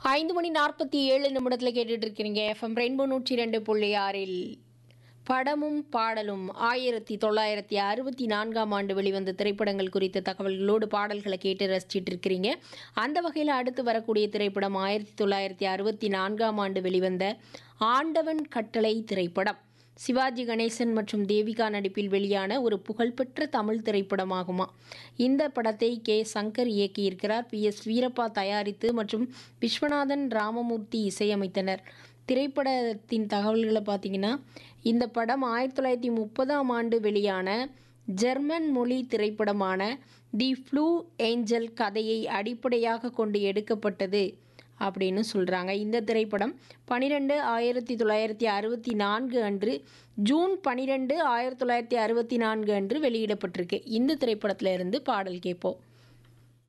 ஐந்து மணி நாற்பத்தி ஏழு நிமிடத்தில் கேட்டுட்டு இருக்கிறீங்க எஃப்எம் ரெயின்போ நூற்றி ரெண்டு புள்ளி ஆறில் படமும் பாடலும் ஆயிரத்தி தொள்ளாயிரத்தி அறுபத்தி நான்காம் ஆண்டு வெளிவந்த திரைப்படங்கள் குறித்த தகவல்களோடு பாடல்களை கேட்டு ரசிச்சிட்டு இருக்கிறீங்க அந்த வகையில் அடுத்து வரக்கூடிய திரைப்படம் ஆயிரத்தி தொள்ளாயிரத்தி அறுபத்தி நான்காம் ஆண்டு வெளிவந்த ஆண்டவன் கட்டளை திரைப்படம் சிவாஜி கணேசன் மற்றும் தேவிகா நடிப்பில் வெளியான ஒரு புகழ்பெற்ற தமிழ் திரைப்படமாகுமா இந்த படத்தை கே சங்கர் இயக்கியிருக்கிறார் பி எஸ் வீரப்பா தயாரித்து மற்றும் விஸ்வநாதன் ராமமூர்த்தி இசையமைத்தனர் திரைப்படத்தின் தகவல்களை பார்த்தீங்கன்னா இந்த படம் ஆயிரத்தி தொள்ளாயிரத்தி முப்பதாம் ஆண்டு வெளியான ஜெர்மன் மொழி திரைப்படமான தி ஃப்ளூ ஏஞ்சல் கதையை அடிப்படையாக கொண்டு எடுக்கப்பட்டது அப்படின்னு சொல்கிறாங்க இந்த திரைப்படம் பனிரெண்டு ஆயிரத்தி தொள்ளாயிரத்தி அறுபத்தி நான்கு அன்று ஜூன் பனிரெண்டு ஆயிரத்தி தொள்ளாயிரத்தி அறுபத்தி நான்கு அன்று வெளியிடப்பட்டிருக்கு இந்த திரைப்படத்துல இருந்து பாடல் கேட்போம்